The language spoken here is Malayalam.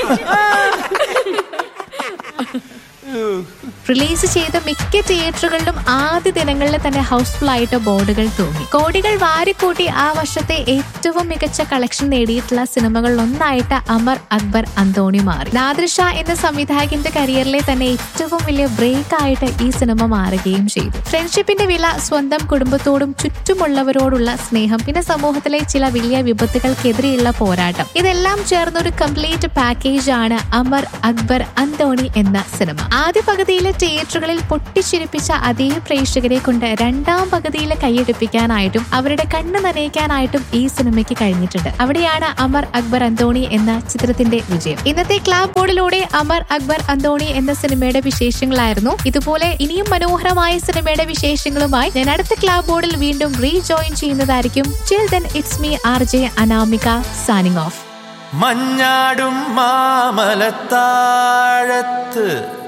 റിലീസ് ചെയ്ത മിക്ക തിയേറ്ററുകളിലും ആദ്യ ദിനങ്ങളിൽ തന്നെ ഹൗസ്ഫുൾ ആയിട്ട് ബോർഡുകൾ തൂങ്ങി കോടികൾ വാരിക്കൂട്ടി ആ വർഷത്തെ ഏറ്റവും മികച്ച കളക്ഷൻ നേടിയിട്ടുള്ള സിനിമകളിൽ ഒന്നായിട്ട് അമർ അക്ബർ അന്തോണി മാറി നാദിർ ഷാ എന്ന സംവിധായകന്റെ കരിയറിലെ തന്നെ ഏറ്റവും വലിയ ബ്രേക്ക് ആയിട്ട് ഈ സിനിമ മാറുകയും ചെയ്തു ഫ്രണ്ട്ഷിപ്പിന്റെ വില സ്വന്തം കുടുംബത്തോടും ചുറ്റുമുള്ളവരോടുള്ള സ്നേഹം പിന്നെ സമൂഹത്തിലെ ചില വലിയ വിപത്തുകൾക്കെതിരെയുള്ള പോരാട്ടം ഇതെല്ലാം ചേർന്ന ഒരു കംപ്ലീറ്റ് പാക്കേജ് ആണ് അമർ അക്ബർ അന്തോണി എന്ന സിനിമ ആദ്യ പകുതിയിലെ തിയേറ്ററുകളിൽ പൊട്ടിച്ചിരിപ്പിച്ച അതേ പ്രേക്ഷകരെ കൊണ്ട് രണ്ടാം പകുതിയിൽ കൈയടിപ്പിക്കാനായിട്ടും അവരുടെ കണ്ണ് നനയിക്കാനായിട്ടും ഈ സിനിമയ്ക്ക് കഴിഞ്ഞിട്ടുണ്ട് അവിടെയാണ് അമർ അക്ബർ അന്തോണി എന്ന ചിത്രത്തിന്റെ വിജയം ഇന്നത്തെ ക്ലാബ് ബോർഡിലൂടെ അമർ അക്ബർ അന്തോണി എന്ന സിനിമയുടെ വിശേഷങ്ങളായിരുന്നു ഇതുപോലെ ഇനിയും മനോഹരമായ സിനിമയുടെ വിശേഷങ്ങളുമായി ഞാൻ അടുത്ത ക്ലാബ് ബോർഡിൽ വീണ്ടും റീജോയിൻ ചെയ്യുന്നതായിരിക്കും chill then it's me R J Anamika signing off മഞ്ഞാടും മാമലത്താഴത്ത്